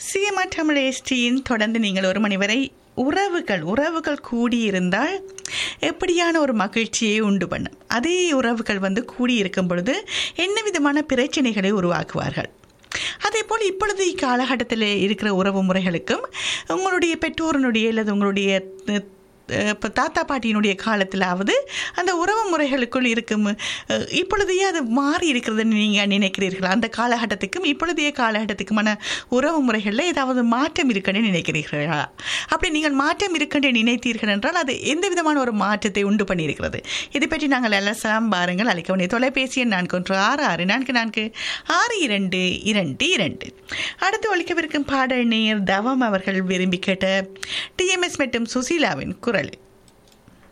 சிஎம்ஆ தமிழ் எஸ்டியின் தொடர்ந்து நீங்கள் ஒரு மணி வரை உறவுகள் உறவுகள் கூடியிருந்தால் எப்படியான ஒரு மகிழ்ச்சியை உண்டு பண்ணும் அதே உறவுகள் வந்து கூடியிருக்கும் பொழுது என்ன விதமான பிரச்சனைகளை உருவாக்குவார்கள் அதே போல் இப்பொழுது இக்காலகட்டத்தில் இருக்கிற உறவு முறைகளுக்கும் உங்களுடைய பெற்றோரனுடைய அல்லது உங்களுடைய அஹ், இப்போ தாத்தா பாட்டியினுடைய காலத்திலாவது அந்த உறவு முறைகளுக்குள் இருக்கும் அஹ், இப்பொழுதையே அது மாறி இருக்கிறதுன்னு நீங்கள் நினைக்கிறீர்களா அந்த காலகட்டத்துக்கும் இப்பொழுதைய காலகட்டத்துக்குமான உறவு முறைகளில் ஏதாவது மாற்றம் இருக்குன்னு நினைக்கிறீர்களா அப்படி நீங்கள் மாற்றம் இருக்குன்னு நினைத்தீர்கள் என்றால் அது எந்த விதமான ஒரு மாற்றத்தை உண்டு பண்ணியிருக்கிறது இதை பற்றி நாங்கள் எல்லாம் பாருங்கள் அழைக்க வேண்டிய தொலைபேசி எண் நான்கு ஒன்று ஆறு ஆறு நான்கு நான்கு ஆறு இரண்டு இரண்டு இரண்டு அடுத்து ஒழிக்கவிருக்கும் பாடல் நேயர் தவம் அவர்கள் விரும்பி கேட்ட டிஎம்எஸ் மற்றும் சுசீலாவின் குரல்